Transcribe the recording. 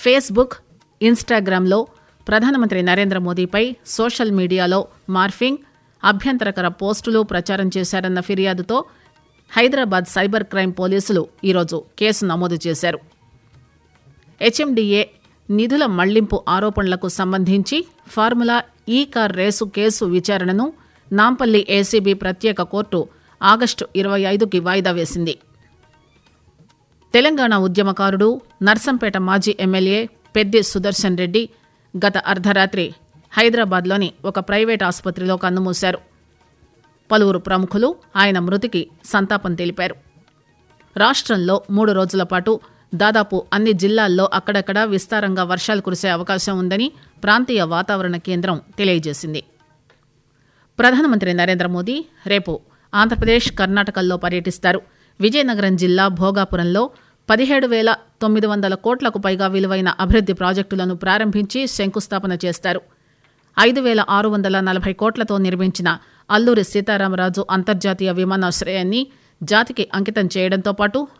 Facebook ఇన్స్టాగ్రామ్లో ప్రధానమంత్రి నరేంద్ర మోదీపై సోషల్ మీడియాలో మార్ఫింగ్ అభ్యంతరకర పోస్టులు ప్రచారం చేశారన్న ఫిర్యాదుతో హైదరాబాద్ సైబర్ క్రైమ్ పోలీసులు ఈరోజు కేసు నమోదు చేశారు హెచ్ఎండిఏ నిధుల మళ్లింపు ఆరోపణలకు సంబంధించి ఫార్ములా ఈ కార్ రేసు కేసు విచారణను నాంపల్లి ఏసీబీ ప్రత్యేక కోర్టు ఆగస్టు ఇరవై ఐదుకి వాయిదా వేసింది తెలంగాణ ఉద్యమకారుడు నర్సంపేట మాజీ ఎమ్మెల్యే పెద్ది సుదర్శన్ రెడ్డి గత అర్ధరాత్రి హైదరాబాద్లోని ఒక ప్రైవేట్ ఆసుపత్రిలో కన్నుమూశారు పలువురు ప్రముఖులు ఆయన మృతికి సంతాపం తెలిపారు రాష్ట్రంలో మూడు రోజుల పాటు దాదాపు అన్ని జిల్లాల్లో అక్కడక్కడా విస్తారంగా వర్షాలు కురిసే అవకాశం ఉందని ప్రాంతీయ వాతావరణ కేంద్రం తెలియజేసింది ప్రధానమంత్రి నరేంద్ర మోదీ రేపు ఆంధ్రప్రదేశ్ కర్ణాటకల్లో పర్యటిస్తారు విజయనగరం జిల్లా భోగాపురంలో పదిహేడు వేల తొమ్మిది వందల కోట్లకు పైగా విలువైన అభివృద్ది ప్రాజెక్టులను ప్రారంభించి శంకుస్థాపన చేస్తారు ఐదు వేల ఆరు వందల నలభై కోట్లతో నిర్మించిన అల్లూరి సీతారామరాజు అంతర్జాతీయ విమానాశ్రయాన్ని జాతికి అంకితం చేయడంతో పాటు